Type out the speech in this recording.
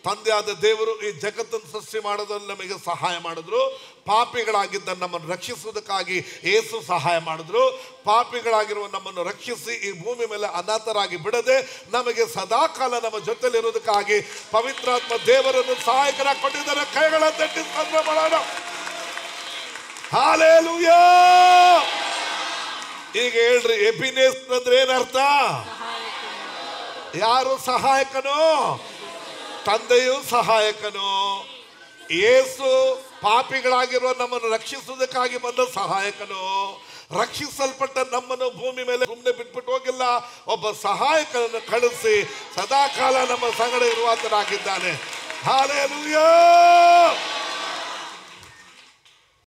ತಂದೆಯಾದ ದೇವರು ಈ ಜಗತ್ತನ್ನು ಸೃಷ್ಟಿ ಮಾಡೋದ್ರಲ್ಲಿ ನಮಗೆ ಸಹಾಯ ಮಾಡಿದ್ರು ಪಾಪಿಗಳಾಗಿದ್ದ ನಮ್ಮನ್ನು ರಕ್ಷಿಸುವುದಕ್ಕಾಗಿ ಏಸು ಸಹಾಯ ಮಾಡಿದ್ರು ಪಾಪಿಗಳಾಗಿರುವ ನಮ್ಮನ್ನು ರಕ್ಷಿಸಿ ಈ ಭೂಮಿ ಮೇಲೆ ಅನಾಥರಾಗಿ ಬಿಡದೆ ನಮಗೆ ಸದಾಕಾಲ ನಮ್ಮ ಜೊತೆಲಿರುವುದಕ್ಕಾಗಿ ಪವಿತ್ರಾತ್ಮ ದೇವರನ್ನು ಸಹಾಯಕರ ಕೊಟ್ಟಿದ್ದಾರೆ ಕೈಗಳ ತಟ್ಟಿ ಸ್ತೋತ್ರ ಮಾಡೋಣ ಹಾಲೇಲೂಯಾ ಈಗ ಹೇಳ್ರಿ ಎಪಿನೇಸ್ ಅಂದ್ರೆ ಏನರ್ಥ ಯಾರು ಸಹಾಯಕನು ತಂದೆಯು ಸಹಾಯಕನು ಏಸು ಪಾಪಿಗಳಾಗಿರುವ ನಮ್ಮನ್ನು ರಕ್ಷಿಸುವುದಕ್ಕಾಗಿ ಬಂದ ಸಹಾಯಕನು ರಕ್ಷಿಸಲ್ಪಟ್ಟ ನಮ್ಮನ್ನು ಭೂಮಿ ಮೇಲೆ ಸುಮ್ಮನೆ ಬಿಟ್ಬಿಟ್ಟು ಹೋಗಿಲ್ಲ ಒಬ್ಬ ಸಹಾಯಕನನ್ನು ಕಳಿಸಿ ಸದಾಕಾಲ ನಮ್ಮ ಸಂಗಡ ಇರುವಾತನಾಗಿದ್ದಾನೆ ಹಾಲೇಲೂಯಾ